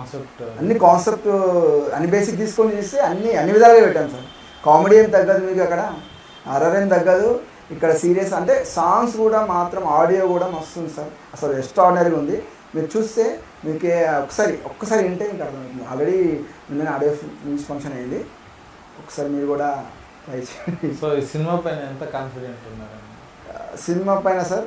Concept అన్ని concept అన్ని basic తీసుకొని చేస్తే అన్ని అన్ని విధాలుగా పెట్టాను సార్ కామెడీ ఏం తగ్గదు మీకు అక్కడ హర్రర్ ఏం తగ్గదు ఇక్కడ సీరియస్ అంటే సాంగ్స్ కూడా మాత్రం ఆడియో కూడా మస్తు ఉంది సార్ అసలు ఎక్స్ట్రాడినరీగా ఉంది మీరు చూస్తే మీకు ఒకసారి ఒక్కసారి వింటే మీకు అర్థమవుతుంది ఆల్రెడీ నిన్న ఆడియో ఫిల్మ్స్ ఫంక్షన్ అయింది ఒకసారి మీరు కూడా ట్రై చేయండి సో ఈ సినిమా పైన ఎంత కాన్ఫిడెంట్ ఉన్నారండి సినిమా పైన సార్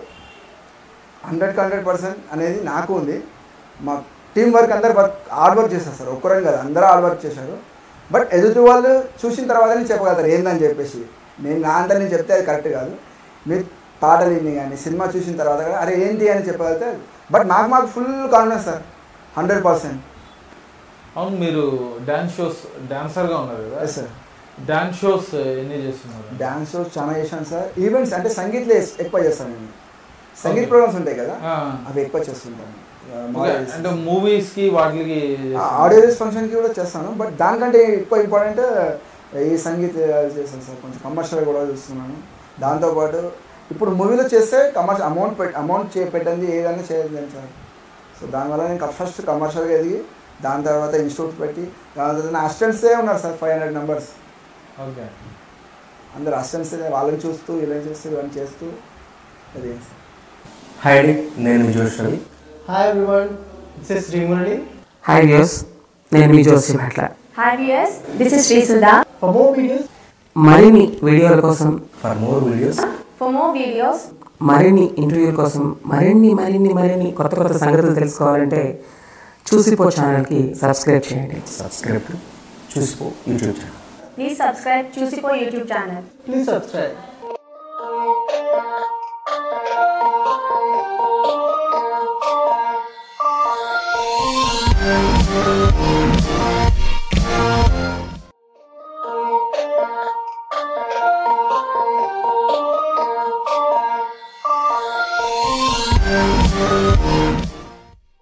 హండ్రెడ్ హండ్రెడ్ పర్సెంట్ అనేది నాకు ఉంది మా టీం వర్క్ అందరు వర్క్ హార్డ్ వర్క్ చేశారు సార్ ఒక్కరం కాదు అందరూ హార్డ్ వర్క్ చేశారు బట్ ఎదుటి వాళ్ళు చూసిన తర్వాతనే చెప్పగలుగుతారు ఏందని చెప్పేసి నేను నా అంతా నేను చెప్తే అది కరెక్ట్ కాదు మీరు పాటలు విని కానీ సినిమా చూసిన తర్వాత కూడా అరే ఏంటి అని చెప్పగలిగితే బట్ నాకు మాకు full confidence sir hundred percent అవును మీరు డ్యాన్స్ షోస్ డాన్సర్గా ఉన్నారు కదా ఎస్ సార్ డాన్స్ షోస్ ఎన్ని చేస్తున్నారు డ్యాన్స్ షోస్ చాలా చేశాను సార్ ఈవెంట్స్ అంటే సంగీత్లో ఎస్- ఎక్కువ చేస్తాను నేను సంగీత్ Okay. ప్రోగ్రామ్స్ ఉంటాయి కదా ఆ, అవి ఎక్కువ చేస్తుంటాను ఓకే, అంటే మూవీస్ కి వాటికి ఆడియో ఫంక్షన్కి కూడా చేస్తాను బట్ దానికంటే ఎక్కువ ఇంపార్టెంట్ ఈ సంగీత్ చేస్తాను సార్ కొంచెం కమర్షియల్ కూడా చూస్తున్నాను దాంతోపాటు ఇప్పుడు మూవీలో చేస్తే కమర్షియల్ అమౌంట్ పెట్ అమౌంట్ చే పెట్టింది ఏదైనా చేయలేదు సార్ సో దానివల్ల నేను ఫస్ట్ కమర్షియల్గా ఎదిగి దాని తర్వాత ఇన్స్టిట్యూట్ పెట్టి దాని తర్వాత నా అసిస్టెంట్సే ఉన్నారు sir five hundred members okay అందరు అసిస్టెంట్స్ వాళ్ళని చూస్తూ ఇలా చేస్తూ ఇవన్నీ చేస్తూ అది హాయ్ అండి నేను Vijayoshwari hi everyone this is Srimurali hi views నేను మీ జోసి మాట్లా Hi viewers, this is Sri Sudha. For more videos మరిన్ని వీడియోల కోసం for more videos For more videos, మరిన్ని ఇంటర్వ్యూల కోసం మరిన్ని మరిన్ని మరిన్ని కొత్త కొత్త సంగతులు తెలుసుకోవాలంటే చూసిపో ఛానల్కి సబ్స్క్రైబ్ చేయండి subscribe to Chusipo YouTube channel please subscribe Chusipo YouTube channel. Please subscribe Thank